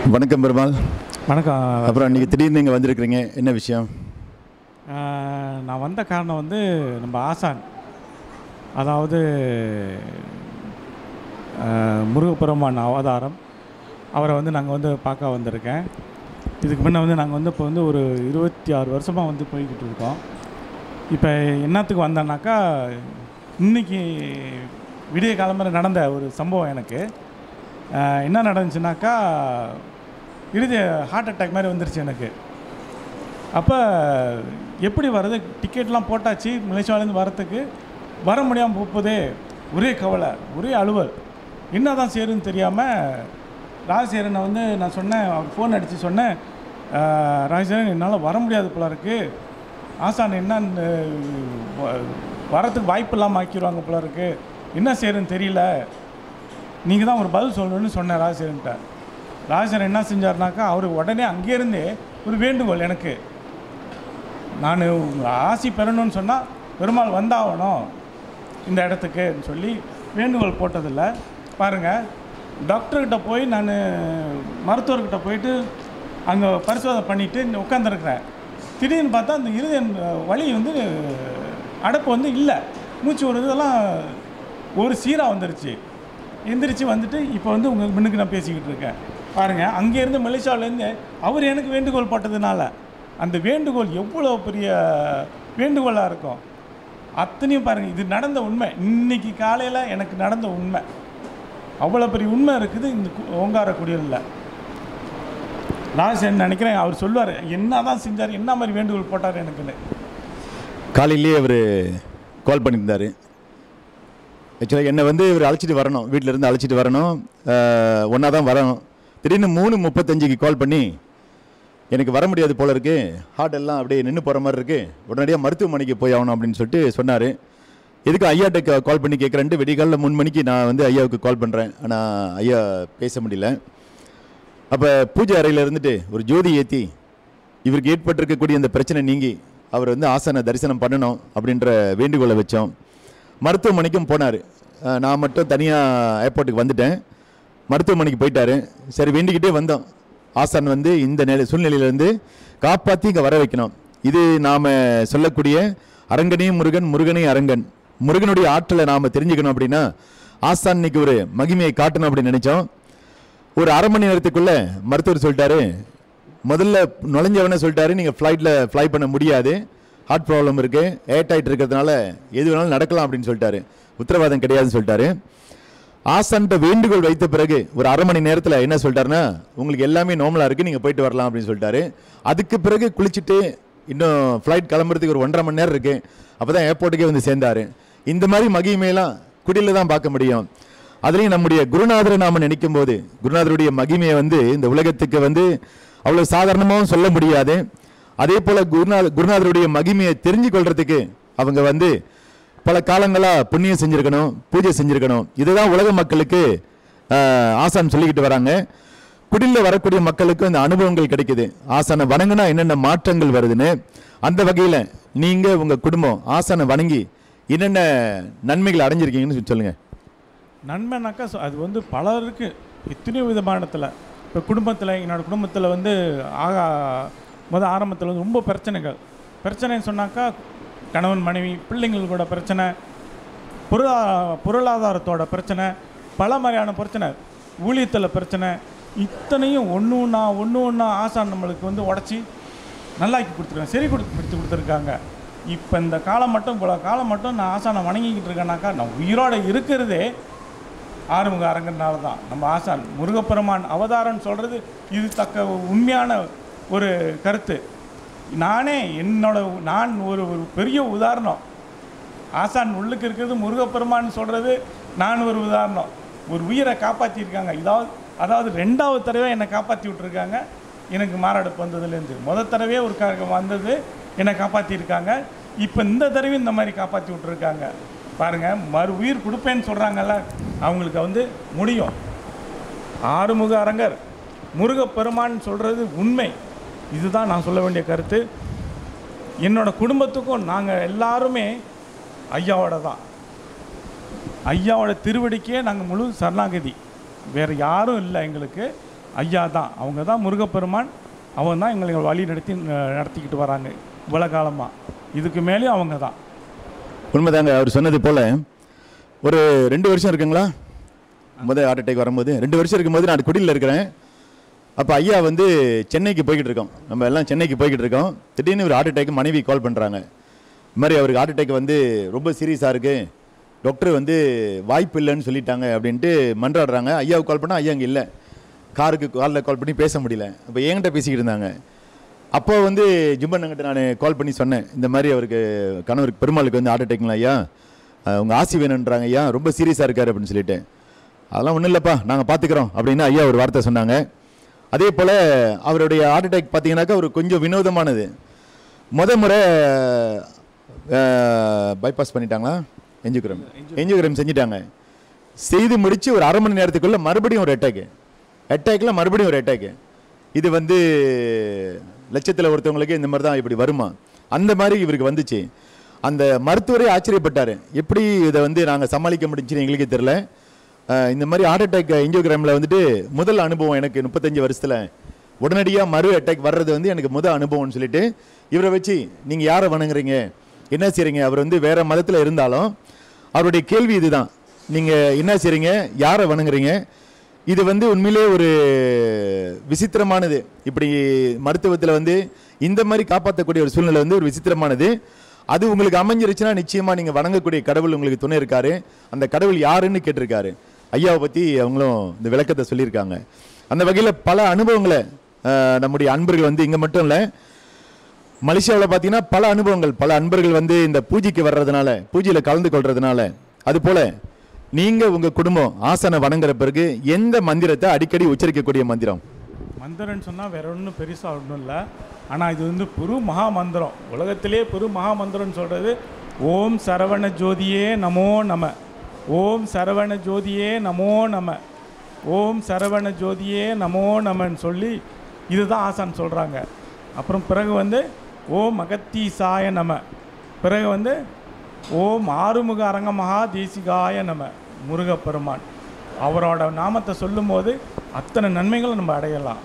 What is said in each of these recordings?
வணக்கம் பெருமாள் வணக்கம் அப்புறம் நீங்கள் திடீர்னு இங்கே வந்திருக்கிறீங்க என்ன விஷயம் ஆஹ், நான் வந்த காரணம் வந்து நம்ம ஆசான் அதாவது ஆஹ், முருகப்பெருமான் அவதாரம் அவரை வந்து நாங்கள் வந்து பார்க்க வந்திருக்கேன் இதுக்கு முன்ன வந்து நாங்கள் வந்து இப்போ வந்து ஒரு இருபத்தி ஆறு வருஷமாக வந்து போய்கிட்டு இருக்கோம் இப்போ என்னத்துக்கு வந்தேன்னாக்கா இன்னைக்கு விடிய காலம்பரை நடந்த ஒரு சம்பவம் எனக்கு ஆஹ், என்ன நடந்துச்சுனாக்கா இறுதி ஹார்ட் அட்டாக் மாதிரி வந்துருச்சு எனக்கு அப்போ எப்படி வர்றது டிக்கெட்லாம் போட்டாச்சு மலேசியாவிலேருந்து வரத்துக்கு வர முடியாமல் போதே ஒரே கவலை ஒரே அலுவல் என்ன தான் செய்யறதுன்னு தெரியாமல் ராஜசேரனை வந்து நான் சொன்னேன் அவர் ஃபோன் அடித்து சொன்னேன் "ஆஹ், ராஜசேரன் என்னால் வர முடியாது போல இருக்கு ஆசான் என்ன வரத்துக்கு வாய்ப்பு இல்லாமல் ஆக்கிடுவாங்க போல இருக்கு என்ன செய்யறதுன்னு தெரியல நீங்கள் தான் ஒரு பதில் சொல்லணும்னு சொன்னேன் ராஜசேரன்ட்ட ராஜசேரன் என்ன செஞ்சார்னாக்கா அவர் உடனே அங்கேருந்தே ஒரு வேண்டுகோள் எனக்கு நான் உங்கள் ஆசி பெறணும்னு சொன்னால் பெருமாள் வந்தாகணும் இந்த இடத்துக்குன்னு சொல்லி வேண்டுகோள் போட்டதில்ல பாருங்கள் டாக்டர்கிட்ட போய் நான் மருத்துவர்கிட்ட போயிட்டு அங்கே பரிசோதனை பண்ணிவிட்டு உட்காந்துருக்குறேன் திடீர்னு பார்த்தா அந்த இருதய வலி வந்து அடப்பு வந்து இல்லை மூச்சு ஒரு இதெல்லாம் ஒரு சீராக வந்துருச்சு எந்திரிச்சு வந்துட்டு இப்போ வந்து உங்கள் முன்னுக்கு நான் பேசிக்கிட்டு இருக்கேன் பாருங்கள் அங்கேருந்து மலேசியாவிலேருந்து அவர் எனக்கு வேண்டுகோள் போட்டதுனால அந்த வேண்டுகோள் எவ்வளோ பெரிய வேண்டுகோளாக இருக்கும் அத்தனையும் பாருங்கள் இது நடந்த உண்மை இன்னைக்கு காலையில் எனக்கு நடந்த உண்மை அவ்வளோ பெரிய உண்மை இருக்குது இந்த கு- ஓங்கார குடியலில் நான் நினைக்கிறேன் அவர் சொல்லுவார் என்ன தான் செஞ்சார் என்ன மாதிரி வேண்டுகோள் போட்டார் எனக்குன்னு காலையிலேயே அவர் கால் பண்ணியிருந்தார் ஆக்சுவலாக என்னை வந்து இவர் அழைச்சிட்டு வரணும் வீட்டில் இருந்து அழைச்சிட்டு வரணும் ஒன்றா தான் வரணும் திடீர்னு மூணு முப்பத்தஞ்சுக்கு கால் பண்ணி எனக்கு வர முடியாது போல இருக்கு ஹார்ட் எல்லாம் அப்படியே நின்று போகிற மாதிரி இருக்கு உடனடியாக மருத்துவமனைக்கு போய் ஆகணும் அப்படின்னு சொல்லிட்டு சொன்னார் எதுக்கு ஐயாட்ட கால் பண்ணி கேட்குறேன்ட்டு வெடிகாலில் மூணு மணிக்கு நான் வந்து ஐயாவுக்கு கால் பண்ணுறேன் ஆனால் ஐயா பேச முடியல அப்போ பூஜை அறையில் இருந்துட்டு ஒரு ஜோதி ஏற்றி இவருக்கு ஏற்பட்டிருக்கக்கூடிய அந்த பிரச்சனை நீங்கி அவர் வந்து ஆசன தரிசனம் பண்ணணும் அப்படின்ற வேண்டுகோளை வச்சோம் மருத்துவமனைக்கும் போனார் நான் மட்டும் தனியாக ஏர்போர்ட்டுக்கு வந்துட்டேன் மருத்துவமனைக்கு போயிட்டாரு சரி வேண்டிக்கிட்டே வந்தோம் ஆசான் வந்து இந்த நிலை சூழ்நிலையிலேருந்து காப்பாற்றி இங்கே வர வைக்கணும் இது நாம் சொல்லக்கூடிய அரங்கனே முருகன் முருகனே அரங்கன் முருகனுடைய ஆற்றலை நாம் தெரிஞ்சுக்கணும் அப்படின்னா ஆசான் இன்னைக்கு ஒரு மகிமையை காட்டணும் அப்படின்னு நினச்சோம் ஒரு அரை மணி நேரத்துக்குள்ள மருத்துவர் சொல்லிட்டாரு முதல்ல நுழைஞ்சவனே சொல்லிட்டாரு நீங்கள் ஃப்ளைட்டில் ஃப்ளை பண்ண முடியாது ஹார்ட் ப்ராப்ளம் இருக்கு ஏட் ஆயிட்டு இருக்கிறதுனால எது வேணாலும் நடக்கலாம் அப்படின்னு சொல்லிட்டாரு உத்தரவாதம் கிடையாதுன்னு சொல்லிட்டாரு ஆசான்ட்ட வேண்டுகோள் வைத்த பிறகு ஒரு அரை மணி நேரத்தில் என்ன சொல்லிட்டாருன்னா உங்களுக்கு எல்லாமே நார்மலாக இருக்குது நீங்கள் போயிட்டு வரலாம் அப்படின்னு சொல்லிட்டாரு அதுக்கு பிறகு குளிச்சுட்டு இன்னும் ஃப்ளைட் கிளம்புறதுக்கு ஒரு ஒன்றரை மணி நேரம் இருக்குது அப்போ தான் ஏர்போர்ட்டுக்கே வந்து சேர்ந்தாரு இந்த மாதிரி மகிமையெல்லாம் குடியில் தான் பார்க்க முடியும் அதுலேயும் நம்முடைய குருநாதரை நாம் நினைக்கும் போது குருநாதருடைய மகிமையை வந்து இந்த உலகத்துக்கு வந்து அவ்வளோ சாதாரணமாகவும் சொல்ல முடியாது அதே போல் குருநாத குருநாதருடைய மகிமையை தெரிஞ்சு கொள்றதுக்கு அவங்க வந்து பல காலங்களாக புண்ணியம் செஞ்சுருக்கணும் பூஜை செஞ்சுருக்கணும் இதுதான் உலக மக்களுக்கு ஆஹ், ஆசான் சொல்லிக்கிட்டு வராங்க குடிலில் வரக்கூடிய மக்களுக்கு இந்த அனுபவங்கள் கிடைக்குது ஆசானை வணங்கினா என்னென்ன மாற்றங்கள் வருதுன்னு அந்த வகையில் நீங்கள் உங்கள் குடும்பம் ஆசானை வணங்கி என்னென்ன நன்மைகள் அடைஞ்சிருக்கீங்கன்னு சொல்லி சொல்லுங்கள் நன்மைனாக்கா சொ- அது வந்து பலருக்கு எத்தனையோ விதமானத்தில் இப்போ குடும்பத்தில் என்னோட குடும்பத்தில் வந்து ஆகா முத ஆரம்பத்தில் வந்து ரொம்ப பிரச்சனைகள் பிரச்சனைன்னு சொன்னாக்கா கணவன் மனைவி பிள்ளைங்கள் கூட பிரச்சனை பொருளா பொருளாதாரத்தோட பிரச்சனை பல மாதிரியான பிரச்சனை ஊழியத்தில் பிரச்சனை இத்தனையும் ஒன்று ஒன்றா ஒன்று ஒன்றா ஆசான் நம்மளுக்கு வந்து உடச்சி நல்லாக்கி கொடுத்துருக்காங்க சரி கொடுத்து கொடுத்து கொடுத்துருக்காங்க இப்போ இந்த காலம் மட்டும் இவ்வளோ காலம் மட்டும் நான் ஆசானை வணங்கிக்கிட்டு இருக்கேனாக்கா நான் உயிரோடு இருக்கிறதே ஆறுமுக அரங்கனால தான் நம்ம ஆசான் முருகப்பெருமான் அவதாரம்னு சொல்கிறது இது தக்க உண்மையான ஒரு கருத்து நானே என்னோட நான் ஒரு ஒரு பெரிய உதாரணம் ஆசான் உள்ளுக்கு இருக்கிறது முருகப்பெருமான் சொல்கிறது நான் ஒரு உதாரணம் ஒரு உயிரை காப்பாற்றிருக்காங்க இதாவது அதாவது ரெண்டாவது தடவை என்னை காப்பாற்றி விட்டுருக்காங்க எனக்கு மாரடைப்பு வந்ததுலேருந்து முத தடவையே ஒரு க வந்தது என்னை காப்பாற்றிருக்காங்க இப்போ இந்த தடவையும் இந்த மாதிரி காப்பாற்றி விட்டுருக்காங்க பாருங்கள் மறு உயிர் கொடுப்பேன்னு சொல்கிறாங்கல்ல அவங்களுக்கு வந்து முடியும் ஆறுமுக அரங்கர் முருகப்பெருமான் சொல்கிறது உண்மை இதுதான் நான் சொல்ல வேண்டிய கருத்து என்னோட குடும்பத்துக்கும் நாங்கள் எல்லாருமே ஐயாவோட தான் ஐயாவோட திருவடிக்கே நாங்கள் முழு சரணாகதி வேறு யாரும் இல்லை எங்களுக்கு ஐயா தான் அவங்க தான் முருகப்பெருமான் அவங்க தான் எங்களை வழி நடத்தி அஹ், நடத்திக்கிட்டு வராங்க இவ்வளோ காலமாக இதுக்கு மேலேயும் அவங்க தான் உண்மைதாங்க அவர் சொன்னது போல ஒரு ரெண்டு வருஷம் இருக்குங்களா முதல் ஹார்ட் அட்டாக் வரும்போது ரெண்டு வருஷம் இருக்கும்போது நான் குடியில் இருக்கிறேன் அப்போ ஐயா வந்து சென்னைக்கு போய்கிட்டு இருக்கோம் நம்ம எல்லாம் சென்னைக்கு போய்கிட்டு இருக்கோம் திடீர்னு ஒரு ஹார்ட் அட்டாக் மனைவி கால் பண்ணுறாங்க இந்த மாதிரி அவருக்கு ஹார்ட் அட்டாக் வந்து ரொம்ப சீரியஸாக இருக்குது டாக்டர் வந்து வாய்ப்பு இல்லைன்னு சொல்லிட்டாங்க அப்படின்ட்டு மன்றாடுறாங்க ஐயாவுக்கு கால் பண்ணால் ஐயா அங்கே இல்லை காருக்கு காலில் கால் பண்ணி பேச முடியல அப்போ என்கிட்ட பேசிக்கிட்டு இருந்தாங்க அப்போ வந்து ஜிம்பண்ணங்கிட்ட நான் கால் பண்ணி சொன்னேன் இந்த மாதிரி அவருக்கு கணவருக்கு பெருமாளுக்கு வந்து ஹார்ட் அட்டாக்ங்களா ஐயா அஹ் உங்க ஆசி வேணுன்றாங்க ஐயா ரொம்ப சீரியஸாக இருக்காரு அப்படின்னு சொல்லிட்டு அதெல்லாம் ஒன்றும் இல்லைப்பா நாங்கள் பார்த்துக்குறோம் அப்படின்னு ஐயா ஒரு வார்த்தை சொன்னாங்க அதே போல் அவருடைய ஹார்ட் அட்டாக் பார்த்தீங்கன்னாக்கா ஒரு கொஞ்சம் வினோதமானது முத முறை பைபாஸ் பண்ணிட்டாங்களா எஞ்சியோகிராம் எஞ்சியோகிராம் செஞ்சுட்டாங்க செய்து முடிச்சு ஒரு அரை மணி நேரத்துக்குள்ள மறுபடியும் ஒரு அட்டாக்கு அட்டாக்ல மறுபடியும் ஒரு அட்டாக்கு இது வந்து லட்சத்தில் ஒருத்தவங்களுக்கு இந்த மாதிரி தான் இப்படி வருமா அந்த மாதிரி இவருக்கு வந்துச்சு அந்த மருத்துவரே ஆச்சரியப்பட்டார் எப்படி இதை வந்து நாங்கள் சமாளிக்க முடிஞ்சுன்னு எங்களுக்கே தெரில அஹ் இந்த மாதிரி ஹார்ட் அட்டாக் என்ஜியோகிராமில் வந்துட்டு முதல் அனுபவம் எனக்கு முப்பத்தஞ்சு வருஷத்தில் உடனடியாக மறு அட்டாக் வர்றது வந்து எனக்கு முதல் அனுபவம்னு சொல்லிட்டு இவரை வச்சு நீங்கள் யாரை வணங்குறீங்க என்ன செய்றீங்க அவர் வந்து வேற மதத்தில் இருந்தாலும் அவருடைய கேள்வி இதுதான் நீங்கள் என்ன செய்றீங்க யாரை வணங்குறீங்க இது வந்து உண்மையிலே ஒரு விசித்திரமானது இப்படி மருத்துவத்தில் வந்து இந்த மாதிரி காப்பாற்றக்கூடிய ஒரு சூழ்நிலை வந்து ஒரு விசித்திரமானது அது உங்களுக்கு அமைஞ்சிருச்சுன்னா நிச்சயமா நீங்க வணங்கக்கூடிய கடவுள் உங்களுக்கு துணை இருக்காரு அந்த கடவுள் யாருன்னு கேட்டிருக்காரு ஐயாவை பத்தி அவங்களும் இந்த விளக்கத்தை சொல்லியிருக்காங்க அந்த வகையில பல அனுபவங்களை அஹ், நம்முடைய அன்பர்கள் வந்து இங்க மட்டும் இல்லை மலேசியாவில் பார்த்தீங்கன்னா பல அனுபவங்கள் பல அன்பர்கள் வந்து இந்த பூஜைக்கு வர்றதுனால பூஜையில் கலந்து கொள்றதுனால அது போல நீங்க உங்க குடும்பம் ஆசனை வணங்குற பிறகு எந்த மந்திரத்தை அடிக்கடி உச்சரிக்கக்கூடிய மந்திரம் மந்திரம்னு சொன்னால் வேற ஒன்றும் பெருசாக ஒன்றும் இல்லை ஆனால் இது வந்து பெரு மகா மந்திரம் உலகத்திலே பெரு மகா மந்திரம்னு சொல்கிறது ஓம் சரவண ஜோதியே நமோ நம ஓம் சரவண ஜோதியே நமோ நம ஓம் சரவண ஜோதியே நமோ நமன்னு சொல்லி இதுதான் ஆசான் சொல்கிறாங்க அப்புறம் பிறகு வந்து ஓம் அகத்தீசாய நம பிறகு வந்து ஓம் ஆறுமுக அரங்கமகா தேசிகாய நம முருகப்பெருமான் அவரோட நாமத்தை சொல்லும்போது அத்தனை நன்மைகளும் நம்ம அடையலாம்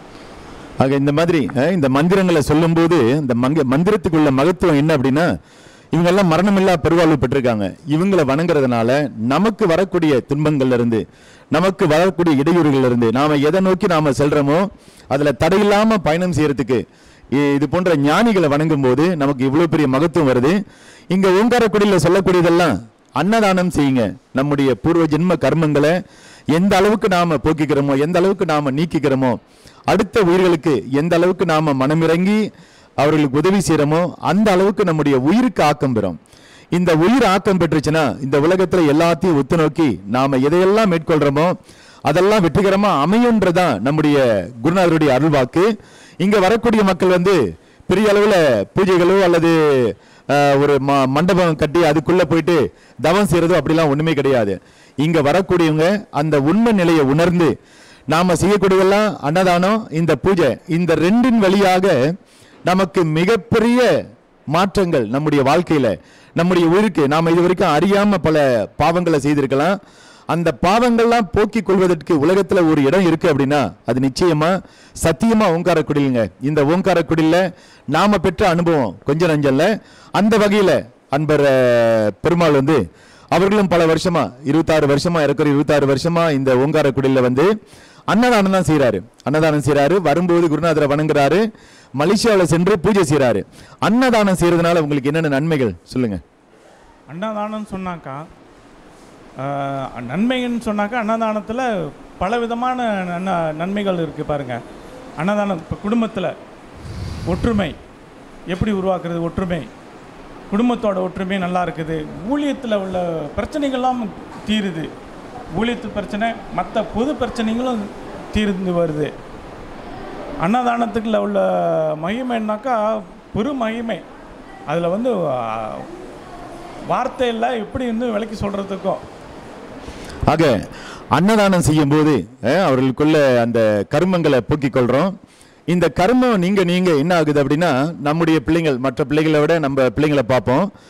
ஆக இந்த மாதிரி அஹ், இந்த மந்திரங்களை சொல்லும்போது இந்த மங்க மந்திரத்துக்குள்ள மகத்துவம் என்ன அப்படின்னா இவங்க எல்லாம் மரணமில்லா பெருவாழ்வு பெற்றிருக்காங்க இவங்களை வணங்குறதுனால நமக்கு வரக்கூடிய துன்பங்கள்ல இருந்து நமக்கு வரக்கூடிய இடையூறுகள்ல இருந்து நாம எதை நோக்கி நாம செல்றோமோ அதுல தடையில்லாம பயணம் செய்யறதுக்கு இ- இது போன்ற ஞானிகளை வணங்கும் போது நமக்கு இவ்வளவு பெரிய மகத்துவம் வருது இங்க ஓங்காரக்குடியில சொல்லக்கூடியதெல்லாம் அன்னதானம் செய்யுங்க நம்முடைய பூர்வ ஜென்ம கர்மங்களை எந்த அளவுக்கு நாம போக்கிக்கிறோமோ எந்த அளவுக்கு நாம நீக்கிக்கிறோமோ அடுத்த உயிர்களுக்கு எந்த அளவுக்கு நாம மனமிறங்கி அவர்களுக்கு உதவி செய்யறோமோ அந்த அளவுக்கு நம்முடைய உயிருக்கு ஆக்கம் பெறும் இந்த உயிர் ஆக்கம் பெற்றுச்சுன்னா இந்த உலகத்துல எல்லாத்தையும் ஒத்து நோக்கி நாம எதையெல்லாம் மேற்கொள்றோமோ அதெல்லாம் வெற்றிகரமா அமையுன்றதான் நம்முடைய குருநாதருடைய அருள்வாக்கு இங்க வரக்கூடிய மக்கள் வந்து பெரிய அளவுல பூஜைகளோ அல்லது அஹ், ஒரு ம- மண்டபம் கட்டி அதுக்குள்ள போயிட்டு தவம் செய்யறதோ அப்படிலாம் ஒண்ணுமே கிடையாது இங்க வரக்கூடியவங்க அந்த உண்மை நிலையை உணர்ந்து நாம செய்யக்கூடியதெல்லாம் அன்னதானம் இந்த பூஜை இந்த ரெண்டின் வழியாக நமக்கு மிகப்பெரிய மாற்றங்கள் நம்முடைய வாழ்க்கையில நம்முடைய உயிருக்கு நாம இது வரைக்கும் அறியாம பல பாவங்களை செய்திருக்கலாம் அந்த பாவங்கள்லாம் போக்கிக் கொள்வதற்கு உலகத்துல ஒரு இடம் இருக்கு அப்படின்னா அது நிச்சயமா சத்தியமா ஓங்காரக்குடிலுங்க இந்த ஓங்காரக்குடியில நாம பெற்ற அனுபவம் கொஞ்சம் நஞ்சல்ல அந்த வகையில அன்பர் அஹ், பெருமாள் வந்து அவர்களும் பல வருஷமா இருபத்தாறு வருஷமா இருக்கிற இருபத்தாறு வருஷமா இந்த ஓங்காரக்குடியில வந்து அன்னதானம் தான் செய்றாரு அன்னதானம் செய்றாரு வரும்போது குருநாதரை வணங்குறாரு மலேசியாவில் சென்று பூஜை செய்றாரு அன்னதானம் செய்யறதுனால உங்களுக்கு என்னென்ன நன்மைகள் சொல்லுங்க அன்னதானம்னு சொன்னாக்கா ஆஹ், நன்மைன்னு சொன்னாக்கா அன்னதானத்தில் பல விதமான நன்ன நன்மைகள் இருக்குது பாருங்க அன்னதானம் இப்போ குடும்பத்தில் ஒற்றுமை எப்படி உருவாக்குறது ஒற்றுமை குடும்பத்தோட ஒற்றுமை நல்லா இருக்குது ஊழியத்தில் உள்ள பிரச்சனைகள்லாம் தீருது ஊழியத்து பிரச்சனை மற்ற பொது பிரச்சனைகளும் தீர்ந்து வருது அன்னதானத்துக்குள்ள உள்ள மகிமைன்னாக்கா பெரும் மகிமை அதில் வந்து ஆஹ், வார்த்தையில் எப்படி வந்து விளக்கி சொல்கிறதுக்கும் ஆக அன்னதானம் செய்யும் போது அஹ், அவர்களுக்குள்ள அந்த கர்மங்களை போக்கிக் கொள்றோம் இந்த கர்மம் நீங்க நீங்க என்ன ஆகுது அப்படின்னா நம்முடைய பிள்ளைங்கள் மற்ற பிள்ளைகளை விட நம்ம பிள்ளைங்களை பார்ப்போம்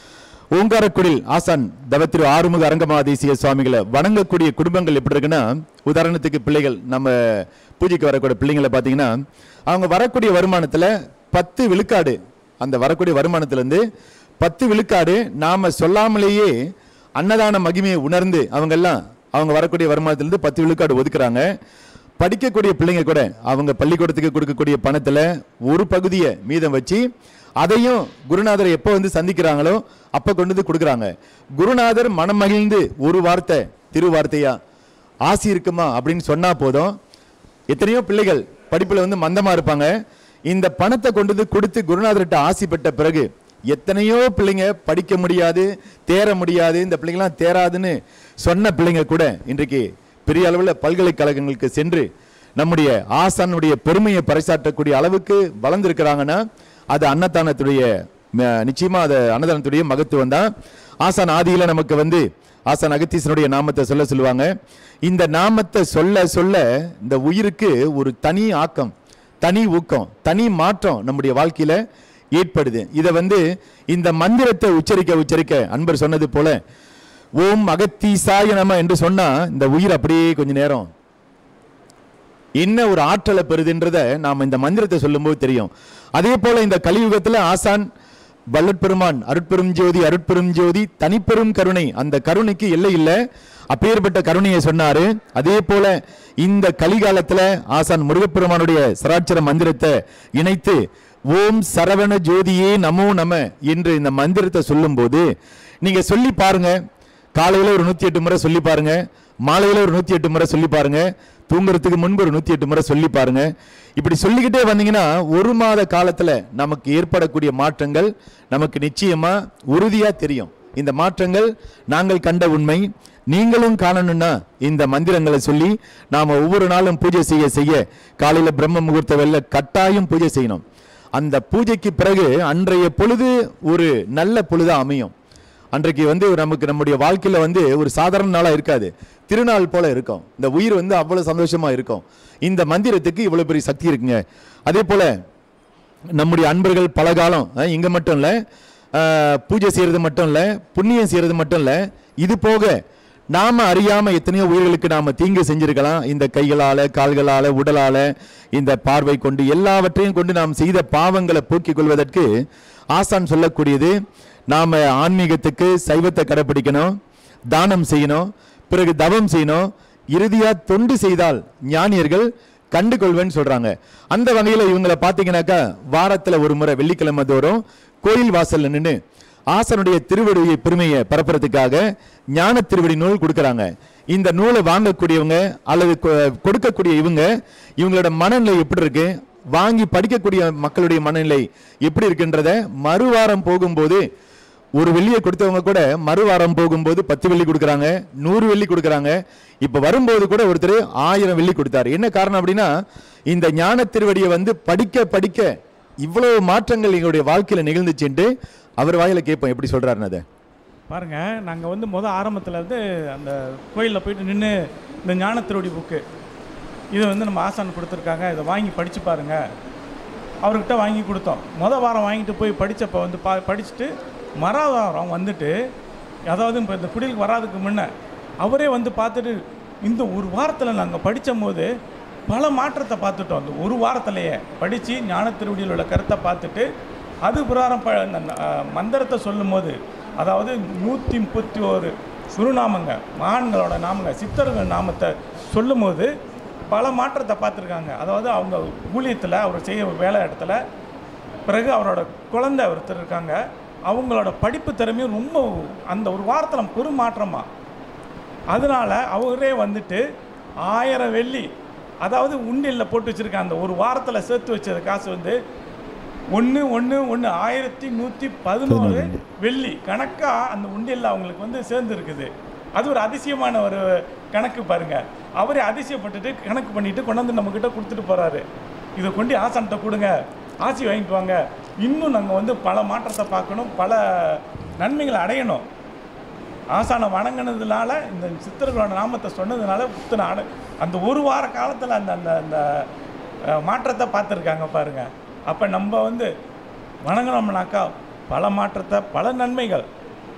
ஓங்காரக்குடில் ஆசான் தவத்திரு ஆறுமுக அரங்கமாதேசிய சுவாமிகளை வணங்கக்கூடிய குடும்பங்கள் எப்படி இருக்குன்னா உதாரணத்துக்கு பிள்ளைகள் நம்ம பூஜைக்கு வரக்கூடிய பிள்ளைங்களை பார்த்தீங்கன்னா அவங்க வரக்கூடிய வருமானத்தில் பத்து விழுக்காடு அந்த வரக்கூடிய வருமானத்திலேருந்து பத்து விழுக்காடு நாம் சொல்லாமலேயே அன்னதான மகிமையை உணர்ந்து அவங்கெல்லாம் அவங்க வரக்கூடிய வருமானத்திலேருந்து பத்து விழுக்காடு ஒதுக்குறாங்க படிக்கக்கூடிய பிள்ளைங்க கூட அவங்க பள்ளிக்கூடத்துக்கு கொடுக்கக்கூடிய பணத்தில் ஒரு பகுதியை மீதம் வச்சு அதையும் குருநாதரை எப்போ வந்து சந்திக்கிறாங்களோ அப்போ கொண்டு வந்து கொடுக்குறாங்க குருநாதர் மனமகிழ்ந்து ஒரு வார்த்தை திரு வார்த்தையா ஆசி இருக்குமா அப்படின்னு சொன்னா போதும் எத்தனையோ பிள்ளைகள் படிப்பில் வந்து மந்தமாக இருப்பாங்க இந்த பணத்தை கொண்டு வந்து கொடுத்து குருநாதர்கிட்ட ஆசி பெற்ற பிறகு எத்தனையோ பிள்ளைங்க படிக்க முடியாது தேர முடியாது இந்த பிள்ளைங்களாம் தேராதுன்னு சொன்ன பிள்ளைங்க கூட இன்றைக்கு பெரிய அளவில் பல்கலைக்கழகங்களுக்கு சென்று நம்முடைய ஆசானுடைய பெருமையை பறைசாற்றக்கூடிய அளவுக்கு வளர்ந்துருக்கிறாங்கன்னா அது அன்னதானத்துடைய ம- நிச்சயமா அது அன்னதானத்துடைய மகத்துவம் தான் ஆசான் ஆதியில நமக்கு வந்து ஆசான் அகத்தீசனுடைய நாமத்தை சொல்ல சொல்லுவாங்க இந்த நாமத்தை சொல்ல சொல்ல இந்த உயிருக்கு ஒரு தனி ஆக்கம் தனி ஊக்கம் தனி மாற்றம் நம்முடைய வாழ்க்கையில ஏற்படுது இதை வந்து இந்த மந்திரத்தை உச்சரிக்க உச்சரிக்க அன்பர் சொன்னது போல ஓம் அகத்தீசாய நம என்று சொன்னா இந்த உயிர் அப்படியே கொஞ்ச நேரம் என்ன ஒரு ஆற்றலை பெறுதுன்றத நாம் இந்த மந்திரத்தை சொல்லும்போது தெரியும் அதே போல இந்த கலியுகத்துல ஆசான் வல்லற்பெருமான் அருட்பெரும் ஜோதி அருட்பெரும் ஜோதி தனிப்பெரும் கருணை அந்த கருணைக்கு எல்லை இல்லை அப்பேற்பட்ட கருணையை சொன்னாரு அதே போல இந்த கலிகாலத்துல ஆசான் முருகப்பெருமானுடைய சராட்சர மந்திரத்தை இணைத்து ஓம் சரவண ஜோதியே நமோ நம என்று இந்த மந்திரத்தை சொல்லும்போது நீங்க சொல்லி பாருங்க காலையில ஒரு நூத்தி எட்டு முறை சொல்லி பாருங்க மாலையில ஒரு நூத்தி எட்டு முறை சொல்லி பாருங்க தூங்குறதுக்கு முன்பு ஒரு நூத்தி எட்டு முறை சொல்லி பாருங்க இப்படி சொல்லிக்கிட்டே வந்தீங்கன்னா ஒரு மாத காலத்துல நமக்கு ஏற்படக்கூடிய மாற்றங்கள் நமக்கு நிச்சயமா உறுதியா தெரியும் இந்த மாற்றங்கள் நாங்கள் கண்ட உண்மை நீங்களும் காணணும்னா இந்த மந்திரங்களை சொல்லி நாம ஒவ்வொரு நாளும் பூஜை செய்ய செய்ய காலையில பிரம்ம முகூர்த்த வேளையில கட்டாயம் பூஜை செய்யணும் அந்த பூஜைக்கு பிறகு அன்றைய பொழுது ஒரு நல்ல பொழுதா அமையும் அன்றைக்கு வந்து நமக்கு நம்முடைய வாழ்க்கையில வந்து ஒரு சாதாரண நாளா இருக்காது திருநாள் போல இருக்கும் இந்த உயிர் வந்து அவ்வளவு சந்தோஷமா இருக்கும் இந்த மந்திரத்துக்கு இவ்வளவு பெரிய சக்தி இருக்குங்க அதே போல நம்முடைய அன்பர்கள் பல காலம் அஹ், இங்க மட்டும் இல்ல அஹ், பூஜை செய்யறது மட்டும் இல்ல புண்ணியம் செய்யறது மட்டும் இல்ல இது போக நாம அறியாம எத்தனையோ உயிர்களுக்கு நாம தீங்கு செஞ்சிருக்கலாம் இந்த கைகளால கால்களால உடலால இந்த பார்வை கொண்டு எல்லாவற்றையும் கொண்டு நாம் செய்த பாவங்களை போக்கிக் கொள்வதற்கு ஆசான் சொல்லக்கூடியது நாம ஆன்மீகத்துக்கு சைவத்தை கடைப்பிடிக்கணும் தானம் செய்யணும் பிறகு தவம் செய்யணும் இறுதியா தொண்டு செய்தால் ஞானியர்கள் கண்டு கொள்வேன்னு சொல்றாங்க அந்த வகையில இவங்களை பாத்தீங்கன்னாக்கா வாரத்துல ஒரு முறை வெள்ளிக்கிழமை தோறும் கோயில் வாசல்ல நின்று ஆசனுடைய திருவடியை பெருமையை பரப்புறதுக்காக ஞான திருவடி நூல் கொடுக்கறாங்க இந்த நூலை வாங்கக்கூடியவங்க அல்லது கொ- கொடுக்கக்கூடிய இவங்க இவங்களோட மனநிலை எப்படி இருக்கு வாங்கி படிக்கக்கூடிய மக்களுடைய மனநிலை எப்படி இருக்குன்றத மறுவாரம் போகும்போது ஒரு வெள்ளியை கொடுத்தவங்க கூட மறுவாரம் போகும்போது பத்து வெள்ளி கொடுக்குறாங்க நூறு வெள்ளி கொடுக்குறாங்க இப்போ வரும்போது கூட ஒருத்தர் ஆயிரம் வெள்ளி கொடுத்தாரு என்ன காரணம் அப்படின்னா இந்த ஞான திருவடியை வந்து படிக்க படிக்க இவ்வளவு மாற்றங்கள் எங்களுடைய வாழ்க்கையில நிகழ்ந்துச்சுன்ட்டு அவர் வாயில கேட்போம் எப்படி சொல்றாருன்னு அதை பாருங்க நாங்கள் வந்து முத ஆரம்பத்தில் வந்து அந்த கோயிலில் போயிட்டு நின்று இந்த ஞானத்திருவடி புக்கு இதை வந்து நம்ம ஆசான் கொடுத்துருக்காங்க இதை வாங்கி படித்து பாருங்க அவர்கிட்ட வாங்கி கொடுத்தோம் முத வாரம் வாங்கிட்டு போய் படித்தப்போ வந்து பா படிச்சுட்டு மற வாரம் வந்துட்டு அதாவது இப்போ இந்த குடிலுக்கு வராதுக்கு முன்ன அவரே வந்து பார்த்துட்டு இந்த ஒரு வாரத்தில் நாங்கள் படித்த போது பல மாற்றத்தை பார்த்துட்டோம் அந்த ஒரு வாரத்திலேயே படித்து ஞானத்திருவடியில் உள்ள கருத்தை பார்த்துட்டு அது பிரகாரம் ப அந்த அஹ், மந்திரத்தை சொல்லும்போது அதாவது நூற்றி முப்பத்தி ஒரு குருநாமங்க மகான்களோட நாமங்க சித்தர்கள் நாமத்தை சொல்லும்போது பல மாற்றத்தை பார்த்துருக்காங்க அதாவது அவங்க ஊழியத்தில் அவர் செய்ய வேலை இடத்துல பிறகு அவரோட குழந்தை ஒருத்தர் இருக்காங்க அவங்களோட படிப்பு திறமையும் ரொம்ப அந்த ஒரு வாரத்தில் பெரும் மாற்றமா அதனால அவரே வந்துட்டு ஆயிரம் வெள்ளி அதாவது உண்டியலில் போட்டு வச்சிருக்க அந்த ஒரு வாரத்தில் சேர்த்து வச்ச காசு வந்து ஒன்று ஒன்று ஒன்று ஆயிரத்தி நூற்றி பதினோரு வெள்ளி கணக்காக அந்த உண்டியலில் அவங்களுக்கு வந்து சேர்ந்து இருக்குது அது ஒரு அதிசயமான ஒரு கணக்கு பாருங்க அவரே அதிசயப்பட்டுட்டு கணக்கு பண்ணிட்டு கொண்டாந்து நம்மக்கிட்ட கொடுத்துட்டு போறாரு இதை கொண்டு ஆசான்கிட்ட கொடுங்க ஆசி வாங்கிட்டு வாங்க இன்னும் நாங்கள் வந்து பல மாற்றத்தை பார்க்கணும் பல நன்மைகளை அடையணும் ஆசானை வணங்கினதுனால இந்த சித்தர்களோட நாமத்தை சொன்னதுனால புத்தன அட அந்த ஒரு வார காலத்தில் அந்த அந்த அந்த அஹ், மாற்றத்தை பார்த்துருக்காங்க பாருங்க அப்போ நம்ம வந்து வணங்கினோம்னாக்கா பல மாற்றத்தை பல நன்மைகள்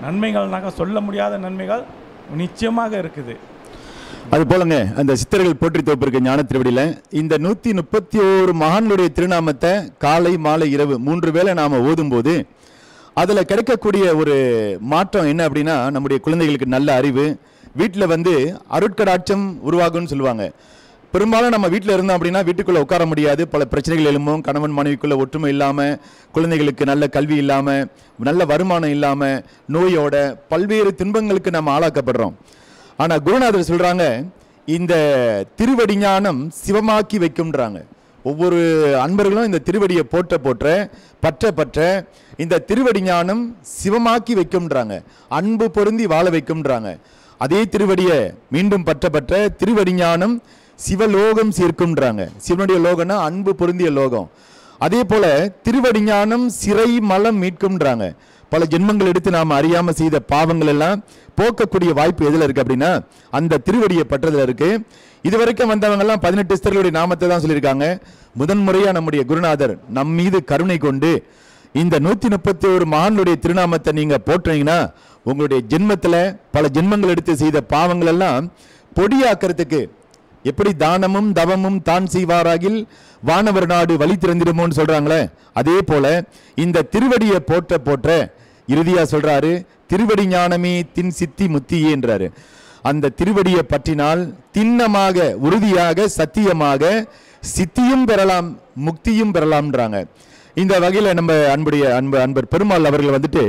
நன்மைகள்னாக்கா சொல்ல முடியாத நன்மைகள் நிச்சயமாக இருக்குது அது போலங்க அந்த சித்தர்கள் போற்றி தொகுப்பிருக்க ஞான திருவடியில் இந்த நூற்றி முப்பத்தி ஓரு மகான்களுடைய திருநாமத்தை காலை மாலை இரவு மூன்று வேளை நாம் ஓதும்போது அதில் கிடைக்கக்கூடிய ஒரு மாற்றம் என்ன அப்படின்னா நம்முடைய குழந்தைகளுக்கு நல்ல அறிவு வீட்டில் வந்து அருட்கடாட்சம் உருவாகும்னு சொல்லுவாங்க பெரும்பாலும் நம்ம வீட்டில் இருந்தோம் அப்படின்னா வீட்டுக்குள்ளே உட்கார முடியாது பல பிரச்சனைகள் எழும்பும் கணவன் மனைவிக்குள்ள ஒற்றுமை இல்லாமல் குழந்தைகளுக்கு நல்ல கல்வி இல்லாமல் நல்ல வருமானம் இல்லாமல் நோயோட பல்வேறு துன்பங்களுக்கு நம்ம ஆளாக்கப்படுறோம் ஆனால் குருநாதர் சொல்கிறாங்க இந்த திருவடி ஞானம் சிவமாக்கி வைக்கும்ன்றாங்க ஒவ்வொரு அன்பர்களும் இந்த திருவடியை போற்ற போற்ற பற்ற பற்ற இந்த திருவடி ஞானம் சிவமாக்கி வைக்கும்ன்றாங்க அன்பு பொருந்தி வாழ வைக்கும்ன்றாங்க அதே திருவடியை மீண்டும் பற்ற பற்ற திருவடி ஞானம் சிவலோகம் சேர்க்கும்ன்றாங்க சிவனுடைய லோகம்னா அன்பு பொருந்திய லோகம் அதே போல திருவடி ஞானம் சிறை மலம் மீட்கும்ன்றாங்க பல ஜென்மங்கள் எடுத்து நாம் அறியாம செய்த பாவங்கள் எல்லாம் போக்கக்கூடிய வாய்ப்பு எதுல இருக்கு அப்படின்னா அந்த திருவடியை பற்றதுல இருக்கு இதுவரைக்கும் வந்தவங்க எல்லாம் பதினெட்டு சித்தர்களுடைய நாமத்தை தான் சொல்லியிருக்காங்க முதன்முறையா நம்முடைய குருநாதர் நம் மீது கருணை கொண்டு இந்த நூத்தி முப்பத்தி ஒரு மகான்களுடைய திருநாமத்தை நீங்க போட்டுறீங்கன்னா உங்களுடைய ஜென்மத்துல பல ஜென்மங்கள் எடுத்து செய்த பாவங்கள் எல்லாம் பொடியாக்கிறதுக்கு எப்படி தானமும் தவமும் தான் செய்வாராகில் வானவர் நாடு வழி திறந்திடுமோன்னு சொல்றாங்களே அதே போல இந்த திருவடியை போற்ற போற்ற இறுதியா சொல்றாரு திருவடி ஞானமே தின் சித்தி முத்தியேன்றாரு அந்த திருவடியை பற்றினால் திண்ணமாக உறுதியாக சத்தியமாக சித்தியும் பெறலாம் முக்தியும் பெறலாம்ன்றாங்க இந்த வகையில் நம்ம அன்புடைய அன்பு அன்பர் பெருமாள் அவர்கள் வந்துட்டு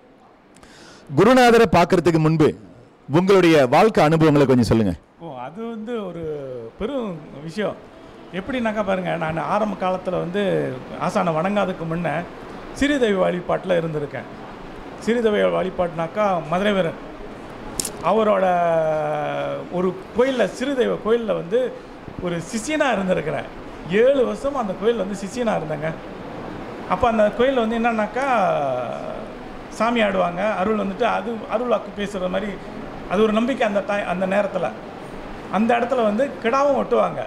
குருநாதரை பார்க்கறதுக்கு முன்பு உங்களுடைய வாழ்க்கை அனுபவங்களை கொஞ்சம் சொல்லுங்க ஓ அது வந்து ஒரு பெரும் விஷயம் எப்படின்னாக்கா பாருங்கள் நான் ஆரம்ப காலத்தில் வந்து ஆசானை வணங்காததுக்கு முன்னே சிறுதெய்வ வழிபாட்டில் இருந்திருக்கேன் சிறுதெய்வ வழிபாட்டுனாக்கா மதுரை வீரன் அவரோட ஒரு கோயிலில் சிறுதெய்வ கோயிலில் வந்து ஒரு சிஷியனாக இருந்திருக்கிறேன் ஏழு வருஷம் அந்த கோயிலில் வந்து சிஷியனாக இருந்தேங்க அப்போ அந்த கோயிலில் வந்து என்னன்னாக்கா சாமி ஆடுவாங்க அருள் வந்துட்டு அது அருள் வாக்கு பேசுகிற மாதிரி அது ஒரு நம்பிக்கை அந்த டை அந்த நேரத்தில் அந்த இடத்துல வந்து கிடாவும் வெட்டுவாங்க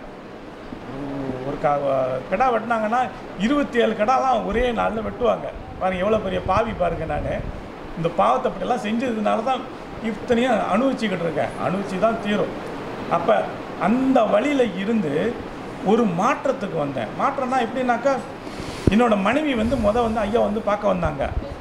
ஒரு கா கிடா வெட்டினாங்கன்னா இருபத்தி ஏழு கிடாலாம் ஒரே நாளில் வெட்டுவாங்க பாருங்க எவ்வளோ பெரிய பாவி பாருங்க நான் இந்த பாவத்தை அப்படியெல்லாம் செஞ்சதுனால தான் இத்தனையும் அனுபவிச்சுக்கிட்டு இருக்கேன் அனுபவிச்சு தான் தீரும் அப்போ அந்த வழியில் இருந்து ஒரு மாற்றத்துக்கு வந்தேன் மாற்றம்னா எப்படின்னாக்கா என்னோட மனைவி வந்து முத வந்து ஐயா வந்து பார்க்க வந்தாங்க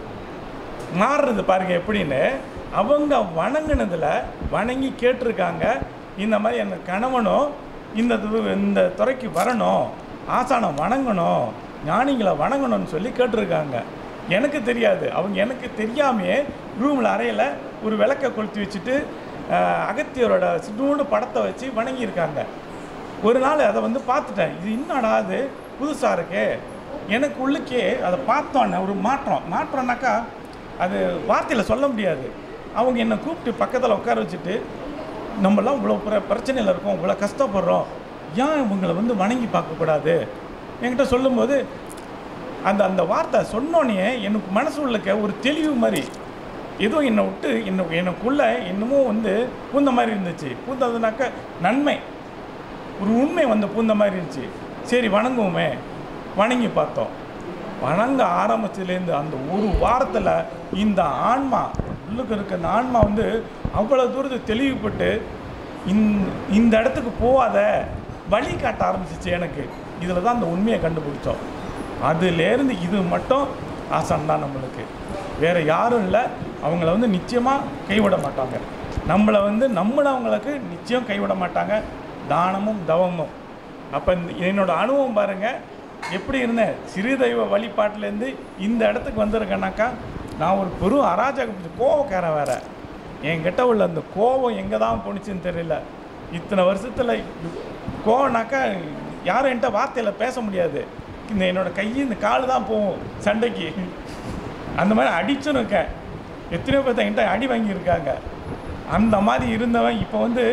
மாறுறது பாருங்க எப்படின்னு அவங்க வணங்கினதுல வணங்கி கேட்டிருக்காங்க இந்த மாதிரி என் கணவனும் இந்த து- இந்த துறைக்கு வரணும் ஆசானம் வணங்கணும் ஞானிகளை வணங்கணும்னு சொல்லி கேட்டிருக்காங்க எனக்கு தெரியாது அவங்க எனக்கு தெரியாமையே ரூமில் அறையில் ஒரு விளக்கை கொளுத்தி வச்சுட்டு அஹ், அகத்தியரோட சின்னோண்டு படத்தை வச்சு வணங்கியிருக்காங்க ஒரு நாள் அதை வந்து பார்த்துட்டேன் இது என்னடா அது புதுசாக இருக்கே எனக்கு உள்ளுக்கே அதை பார்த்தோன்னே ஒரு மாற்றம் மாற்றம்னாக்கா அது வார்த்தையில் சொல்ல முடியாது அவங்க என்னை கூப்பிட்டு பக்கத்தில் உட்கார வச்சுட்டு நம்மலாம் இவ்வளோ பிர பிரச்சனையில் இருக்கோம் இவ்வளோ கஷ்டப்படுறோம் ஏன் இவங்களை வந்து வணங்கி பார்க்கக்கூடாது என்கிட்ட சொல்லும்போது அந்த அந்த வார்த்தை சொன்னோன்னே எனக்கு மனசு உள்ளக்க ஒரு தெளிவு மாதிரி ஏதோ என்னை விட்டு என்ன எனக்குள்ள என்னமோ வந்து பூந்த மாதிரி இருந்துச்சு பூந்ததுனாக்க நன்மை ஒரு உண்மை வந்து பூந்த மாதிரி இருந்துச்சு சரி வணங்குவோமே வணங்கி பார்த்தோம் வணங்க ஆரம்பிச்சதுலேருந்து அந்த ஒரு வாரத்தில் இந்த ஆன்மா உள்ளுக்கு இருக்க இந்த ஆன்மா வந்து அவ்வளோ தூரத்துக்கு தெளிவுபட்டு இந்த இந்த இடத்துக்கு போகாத வழி காட்ட ஆரம்பிச்சிச்சு எனக்கு இதில் தான் அந்த உண்மையை கண்டுபிடிச்சோம் அதுலேருந்து இது மட்டும் ஆசான் தான் நம்மளுக்கு வேறு யாரும் இல்லை அவங்கள வந்து நிச்சயமாக கைவிட மாட்டாங்க நம்மளை வந்து நம்மளவங்களுக்கு நிச்சயம் கைவிட மாட்டாங்க தானமும் தவமும் அப்போ என்னோட அனுபவம் பாருங்கள் எப்படி இருந்தேன் சிறு தெய்வ வழிபாட்டிலேருந்து இந்த இடத்துக்கு வந்திருக்கேனாக்கா நான் ஒரு பெரும் அராஜக கோவக்காரன் வேற என்கிட்ட உள்ள அந்த கோவம் எங்கே தான் போணுச்சுன்னு தெரியல இத்தனை வருஷத்தில் கோவம்னாக்கா யாரும் என்கிட்ட வார்த்தையில் பேச முடியாது இந்த என்னோட கை இந்த கால் தான் போகும் சண்டைக்கு அந்த மாதிரி அடிச்சும் இருக்கேன் எத்தனையோ பேர்த்த என்கிட்ட அடி வாங்கியிருக்காங்க அந்த மாதிரி இருந்தவன் இப்போ வந்து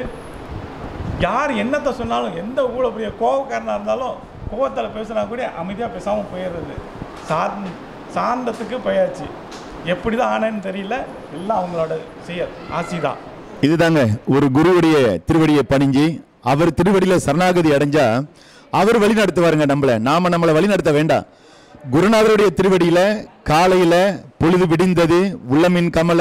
யார் என்னத்தை சொன்னாலும் எந்த ஊழ பெரிய கோவக்காரனாக இருந்தாலும் கோவத்தில் பேசுனா கூட அமைதியாக பேசாமல் போயிடுறது சார்ந் சார்ந்தத்துக்கு போயாச்சு எப்படி தான் ஆனேன்னு தெரியல எல்லாம் அவங்களோட செயல் ஆசி தான் இதுதாங்க ஒரு குருவுடைய திருவடியை பணிஞ்சு அவர் திருவடியில சரணாகதி அடைஞ்சா அவர் வழி நடத்துவாருங்க நம்மள நாம நம்மளை வழி நடத்த வேண்டாம் குருநாதருடைய திருவடியில காலையில பொழுது விடிந்தது உள்ளமின் கமலம்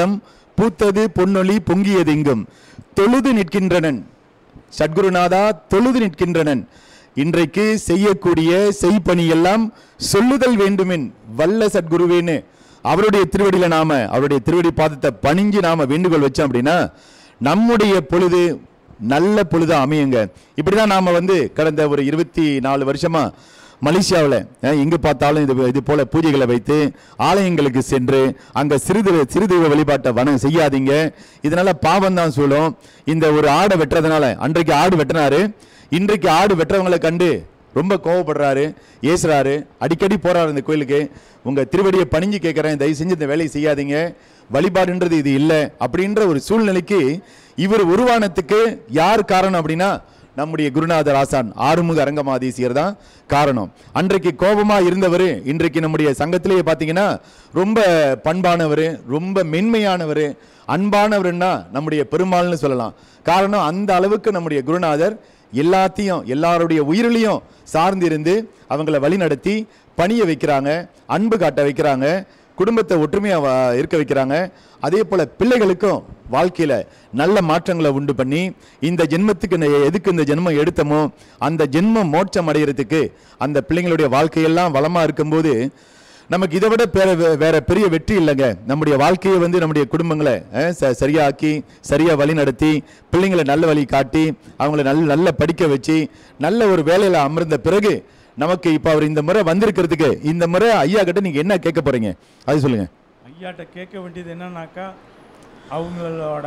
பூத்தது பொன்னொளி பொங்கியதெங்கும் தொழுது நிற்கின்றனன் சத்குருநாதா தொழுது நிற்கின்றனன் இன்றைக்கு செய்யக்கூடிய செய்பணி எல்லாம் சொல்லுதல் வேண்டுமென் வல்ல சத்குருவேன்னு அவருடைய திருவடியில நாம அவருடைய திருவடி பாதத்தை பணிஞ்சு நாம வேண்டுகோள் வச்சோம் அப்படின்னா நம்முடைய பொழுது நல்ல பொழுதா அமையுங்க இப்படிதான் நாம வந்து கடந்த ஒரு இருபத்தி நாலு வருஷமா மலேசியாவில் எங்கே பார்த்தாலும் இது இது போல பூஜைகளை வைத்து ஆலயங்களுக்கு சென்று அங்கே சிறுது சிறுதெய்வ வழிபாட்டை வன செய்யாதீங்க இதனால பாவம் தான் சூழும் இந்த ஒரு ஆடை வெட்டுறதுனால அன்றைக்கு ஆடு வெட்டினாரு இன்றைக்கு ஆடு வெட்டுறவங்களை கண்டு ரொம்ப கோவப்படுறாரு ஏசுறாரு அடிக்கடி போறாரு இந்த கோயிலுக்கு உங்க திருவடியை பணிஞ்சு கேட்குறேன் தயவு செஞ்சு இந்த வேலையை செய்யாதீங்க வழிபாடுன்றது இது இல்லை அப்படின்ற ஒரு சூழ்நிலைக்கு இவர் உருவானத்துக்கு யார் காரணம் அப்படின்னா நம்முடைய குருநாதர் ஆசான் ஆறுமுக அரங்கமாதீசியர் தான் காரணம் அன்றைக்கு கோபமா இருந்தவர் இன்றைக்கு நம்முடைய சங்கத்திலேயே பார்த்தீங்கன்னா ரொம்ப பண்பானவர் ரொம்ப மென்மையானவர் அன்பானவர்னா நம்முடைய பெருமாள்னு சொல்லலாம் காரணம் அந்த அளவுக்கு நம்முடைய குருநாதர் எல்லாத்தையும் எல்லாருடைய உயிரிலையும் சார்ந்து இருந்து அவங்கள வழி நடத்தி பணிய வைக்கிறாங்க அன்பு காட்ட வைக்கிறாங்க குடும்பத்தை ஒற்றுமையாக இருக்க வைக்கிறாங்க அதே போல பிள்ளைகளுக்கும் வாழ்க்கையில நல்ல மாற்றங்களை உண்டு பண்ணி இந்த ஜென்மத்துக்கு ந- எதுக்கு இந்த ஜென்மம் எடுத்தமோ அந்த ஜென்மம் மோட்சம் அடைகிறதுக்கு அந்த பிள்ளைங்களுடைய வாழ்க்கையெல்லாம் வளமா இருக்கும்போது நமக்கு இதை விட வேற வேற பெரிய வெற்றி இல்லைங்க நம்முடைய வாழ்க்கையை வந்து நம்முடைய குடும்பங்களை அஹ், ச- சரியாக்கி சரியா வழி நடத்தி பிள்ளைங்களை நல்ல வழி காட்டி அவங்கள நல்ல நல்ல படிக்க வச்சு நல்ல ஒரு வேலையில அமர்ந்த பிறகு நமக்கு இப்போ அவர் இந்த முறை வந்திருக்கிறதுக்கு இந்த முறை ஐயா கிட்ட நீங்க என்ன கேட்க போறீங்க அது சொல்லுங்க ஐயாட்ட கேட்க வேண்டியது என்னன்னாக்கா அவங்களோட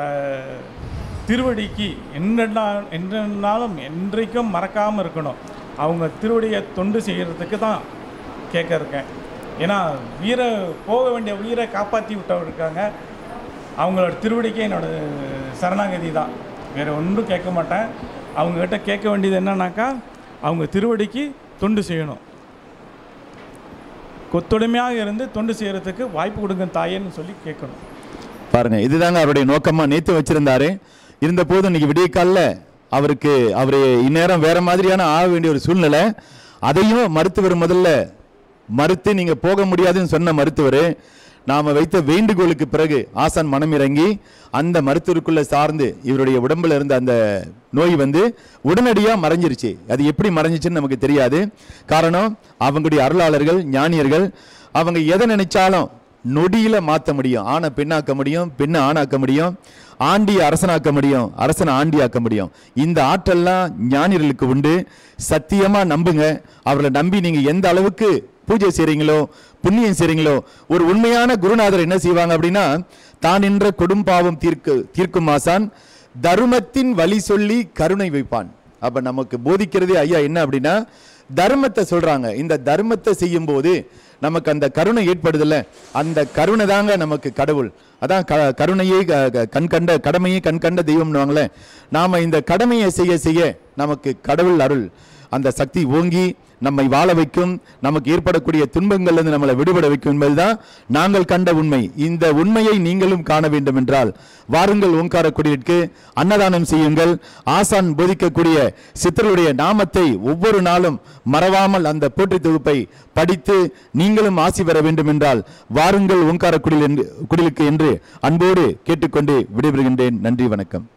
திருவடிக்கு என்னென்னா என்னன்னாலும் என்றைக்கும் மறக்காமல் இருக்கணும் அவங்க திருவடியை தொண்டு செய்கிறதுக்கு தான் கேட்க இருக்கேன் ஏன்னா வீர போக வேண்டிய உயிரை காப்பாற்றி விட்டவர் இருக்காங்க அவங்களோட திருவடிக்கே என்னோட சரணாகதி தான் வேறு ஒன்றும் கேட்க மாட்டேன் அவங்கக்கிட்ட கேட்க வேண்டியது என்னன்னாக்கா அவங்க திருவடிக்கு தொண்டு செய்யணும் கொத்தொடுமையாக இருந்து தொண்டு செய்கிறதுக்கு வாய்ப்பு கொடுங்க தாயேன்னு சொல்லி கேட்கணும் பாருங்க இதுதாங்க அவருடைய நோக்கமா நேத்து வச்சிருந்தாரு இருந்த போது இன்னைக்கு விடிய காலைல அவருக்கு அவரு இந்நேரம் வேற மாதிரியான ஆக வேண்டிய ஒரு சூழ்நிலை அதையும் மருத்துவர் முதல்ல மறுத்து நீங்க போக முடியாதுன்னு சொன்ன மருத்துவர் நாம வைத்த வேண்டுகோளுக்கு பிறகு ஆசான் மனம் இறங்கி அந்த மருத்துவருக்குள்ள சார்ந்து இவருடைய உடம்புல இருந்த அந்த நோய் வந்து உடனடியா மறைஞ்சிருச்சு அது எப்படி மறைஞ்சிச்சுன்னு நமக்கு தெரியாது காரணம் அவங்களுடைய அருளாளர்கள் ஞானியர்கள் அவங்க எதை நினைச்சாலும் நொடியில மாத்த முடியும் ஆணை பெண்ணாக்க முடியும் பெண்ணை ஆணாக்க முடியும் ஆண்டியை அரசனாக்க முடியும் அரசனை ஆண்டியாக்க முடியும் இந்த ஆற்றல்லாம் ஞானியர்களுக்கு உண்டு சத்தியமா நம்புங்க அவரை நம்பி நீங்க எந்த அளவுக்கு பூஜை செய்றீங்களோ புண்ணியம் செய்றீங்களோ ஒரு உண்மையான குருநாதர் என்ன செய்வாங்க அப்படின்னா தான் என்ற கொடும்பாவம் தீர்க்கு தீர்க்கும் ஆசான் தர்மத்தின் வழி சொல்லி கருணை வைப்பான் அப்ப நமக்கு போதிக்கிறதே ஐயா என்ன அப்படின்னா தர்மத்தை சொல்றாங்க இந்த தர்மத்தை செய்யும் போது நமக்கு அந்த கருணை ஏற்படுதுல்ல அந்த கருணை தாங்க நமக்கு கடவுள் அதான் க கருணையே க- க- கண் கண்ட கடமையே கண் கண்ட தெய்வம்னுவாங்களே நாம இந்த கடமையை செய்ய செய்ய நமக்கு கடவுள் அருள் அந்த சக்தி ஓங்கி நம்மை வாழ வைக்கும் நமக்கு ஏற்படக்கூடிய துன்பங்கள்ல இருந்து நம்மளை விடுபட வைக்கும் என்பதுதான் நாங்கள் கண்ட உண்மை இந்த உண்மையை நீங்களும் காண வேண்டும் என்றால் வாருங்கள் ஓங்கார குடியிற்கு அன்னதானம் செய்யுங்கள் ஆசான் போதிக்கக்கூடிய சித்தருடைய நாமத்தை ஒவ்வொரு நாளும் மறவாமல் அந்த போற்றி தொகுப்பை படித்து நீங்களும் ஆசி பெற வேண்டும் என்றால் வாருங்கள் ஓங்கார குடில் என்று குடிலுக்கு என்று அன்போடு கேட்டுக்கொண்டு விடைபெறுகின்றேன் நன்றி வணக்கம்